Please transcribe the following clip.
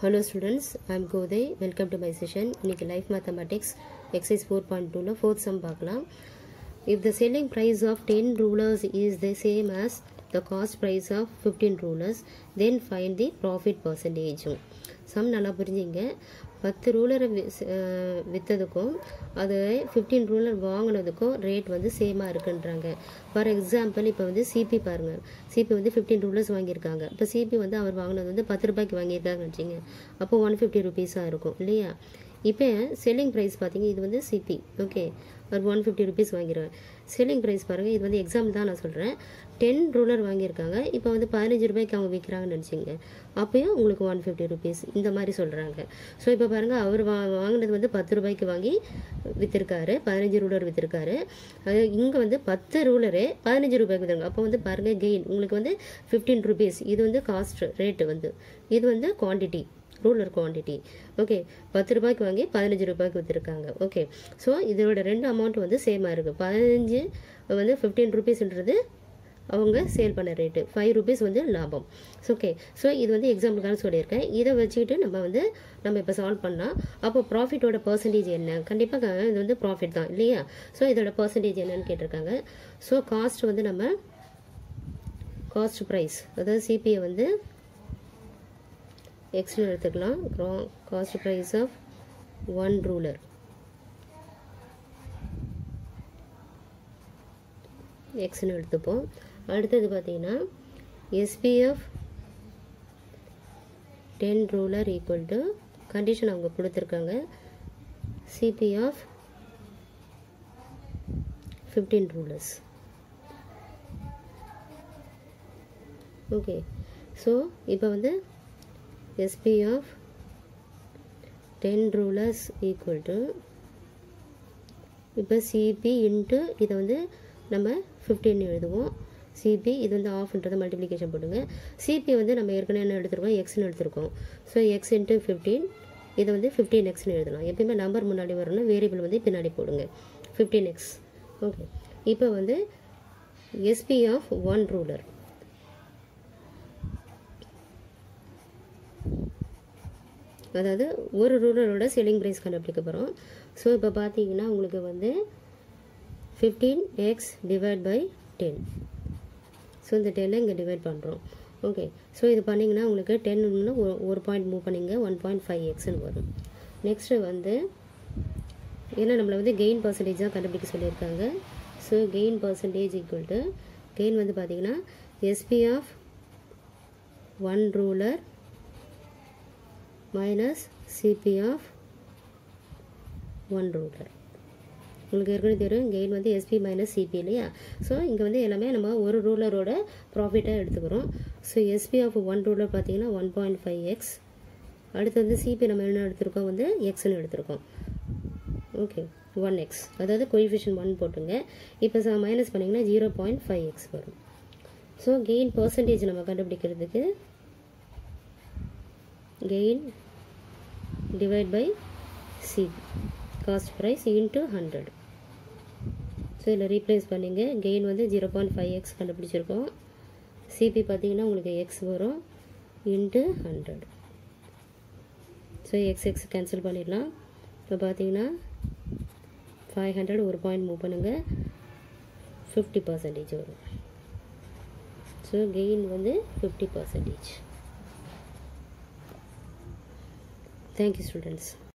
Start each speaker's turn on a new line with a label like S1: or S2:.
S1: Hello students I'm Kothai welcome to my session இன்னைக்கு life mathematics exercise four point டூவில் fourth sum பார்க்கலாம் if the selling price of ten rulers is the same as the cost price of fifteen rulers then find the profit பர்சன்டேஜும் sum நல்லா புரிஞ்சுங்க பத்து ரூலரை விற்றதுக்கும் அது fifteen ruler வாங்கினதுக்கும் rate வந்து சேமாக இருக்குன்றாங்க ஃபார் எக்ஸாம்பிள் இப்போ வந்து சிபி பாருங்கள் சிபி வந்து ஃபிஃப்டீன் ரூலர்ஸ் வாங்கியிருக்காங்க இப்போ சிபி வந்து அவர் வாங்கினது வந்து பத்து ரூபாய்க்கு வாங்கியிருக்காங்கன்னு வச்சிங்க அப்போ ஒன் ஃபிஃப்டி ருபீஸாக இருக்கும் இல்லையா இப்போ செல்லிங் ப்ரைஸ் பார்த்தீங்க இது வந்து சிபி ஓகே ஒரு ஒன் ஃபிஃப்டி ருபீஸ் வாங்கிடுவேன் செல்லிங் ப்ரைஸ் பாருங்கள் இது வந்து எக்ஸாம்பிள் தான் நான் சொல்கிறேன் டென் ரூலர் வாங்கியிருக்காங்க இப்போ வந்து பதினஞ்சு ரூபாய்க்கு அவங்க விற்கிறாங்கன்னு நினச்சிங்க அப்போயும் உங்களுக்கு ஒன் ஃபிஃப்டி ருபீஸ் இந்த மாதிரி சொல்கிறாங்க ஸோ இப்போ பாருங்கள் அவர் வா வாங்கினது வந்து பத்து ரூபாய்க்கு வாங்கி விற்றுருக்காரு பதினஞ்சு ரூலர் விற்றுருக்காரு அது இங்கே வந்து பத்து ரூலரு பதினஞ்சு ரூபாய்க்கு விற்றுருங்க அப்போ வந்து பாருங்கள் கெயின் உங்களுக்கு வந்து ஃபிஃப்டீன் ருபீஸ் இது வந்து காஸ்ட் ரேட்டு வந்து இது வந்து குவான்டிட்டி ரூலர் குவான்டிட்டி ஓகே பத்து ரூபாய்க்கு வாங்கி பதினஞ்சு ரூபாய்க்கு விற்றுருக்காங்க ஓகே ஸோ இதோட ரெண்டு அமௌண்ட் வந்து சேமாக இருக்குது பதினஞ்சு வந்து ஃபிஃப்டீன் ருபீஸ்ன்றது அவங்க சேல் பண்ண ரேட்டு ஃபைவ் ருபீஸ் வந்து லாபம் ஓகே ஸோ இது வந்து எக்ஸாம்பிளுக்காக சொல்லியிருக்கேன் இதை வச்சுக்கிட்டு நம்ம வந்து நம்ம இப்போ சால்வ் பண்ணால் அப்போ ப்ராஃபிட்டோட பர்சன்டேஜ் என்ன கண்டிப்பாக இது வந்து ப்ராஃபிட் தான் இல்லையா ஸோ இதோட பர்சன்டேஜ் என்னன்னு கேட்டிருக்காங்க ஸோ காஸ்ட் வந்து நம்ம காஸ்ட் ப்ரைஸ் அதாவது சிபிஐ வந்து எக்ஸ்னு எடுத்துக்கலாம் cost price of one ruler எக்ஸ்னு எடுத்துப்போம் அடுத்தது பார்த்தீங்கன்னா SP of ten ruler equal to condition அவங்க கொடுத்துருக்காங்க CP of fifteen rulers okay so இப்போ வந்து SP of 10 rulers equal to இப்போ சிபி இன்ட்டு இதை வந்து நம்ம ஃபிஃப்டீன் எழுதுவோம் சிபி இது வந்து ஆஃப்ன்றதை மல்டிப்ளிகேஷன் போடுங்க சிபி வந்து நம்ம ஏற்கனவே என்ன எடுத்துருக்கோம் எக்ஸ்னு எடுத்திருக்கோம் ஸோ எக்ஸ் இன்ட்டு ஃபிஃப்டீன் இதை வந்து ஃபிஃப்டீன் எக்ஸ்னு எழுதலாம் எப்பயுமே நம்பர் முன்னாடி வரணும் வேரியபிள் வந்து பின்னாடி போடுங்க ஃபிஃப்டீன் எக்ஸ் ஓகே இப்போ வந்து எஸ்பி ஆஃப் ஒன் ரூலர் அதாவது ஒரு ரூலரோட செல்லிங் ப்ரைஸ் கண்டுபிடிக்க போகிறோம் ஸோ இப்போ பார்த்தீங்கன்னா உங்களுக்கு வந்து fifteen x divide by ten so இந்த டென்னை இங்கே டிவைட் பண்ணுறோம் ஓகே ஸோ இது பண்ணிங்கன்னா உங்களுக்கு டென் ஒரு பாயிண்ட் மூவ் பண்ணிங்க ஒன் பாயிண்ட் ஃபைவ் எக்ஸ்னு வரும் நெக்ஸ்ட்டு வந்து ஏன்னா நம்மளை வந்து கெயின் பர்சன்டேஜ் தான் கண்டுபிடிக்க சொல்லியிருக்காங்க so gain percentage equal to gain வந்து பார்த்தீங்கன்னா SP of one ruler minus CP of one ruler உங்களுக்கு ஏற்கனவே தெரியும் கெயின் வந்து எஸ்பி மைனஸ் சிபி இல்லையா ஸோ இங்கே வந்து எல்லாமே நம்ம ஒரு ரூலரோட ப்ராஃபிட்டாக எடுத்துக்கிறோம் so SP of one ruler பார்த்தீங்கன்னா ஒன் பாயிண்ட் ஃபைவ் எக்ஸ் அடுத்து வந்து சிபி நம்ம என்ன எடுத்திருக்கோம் வந்து எக்ஸ்னு எடுத்திருக்கோம் ஓகே ஒன் எக்ஸ் அதாவது கொயிஃபிஷன் ஒன் போட்டுங்க இப்போ மைனஸ் பண்ணிங்கன்னா ஜீரோ பாயிண்ட் ஃபைவ் எக்ஸ் வரும் ஸோ கெயின் பர்சன்டேஜ் நம்ம கண்டுபிடிக்கிறதுக்கு gain divide by C cost price into 100 so இதில் ரீப்ளேஸ் பண்ணிங்க கெயின் வந்து ஜீரோ பாயிண்ட் ஃபைவ் எக்ஸ் கண்டுபிடிச்சிருக்கோம் சிபி பார்த்தீங்கன்னா உங்களுக்கு எக்ஸ் வரும் into hundred so x x cancel பண்ணிடலாம் இப்போ பார்த்தீங்கன்னா ஃபைவ் ஹண்ட்ரட் ஒரு பாயிண்ட் மூவ் பண்ணுங்கள் ஃபிஃப்டி பர்சன்டேஜ் வரும் ஸோ கெயின் வந்து fifty percentage Thank you students.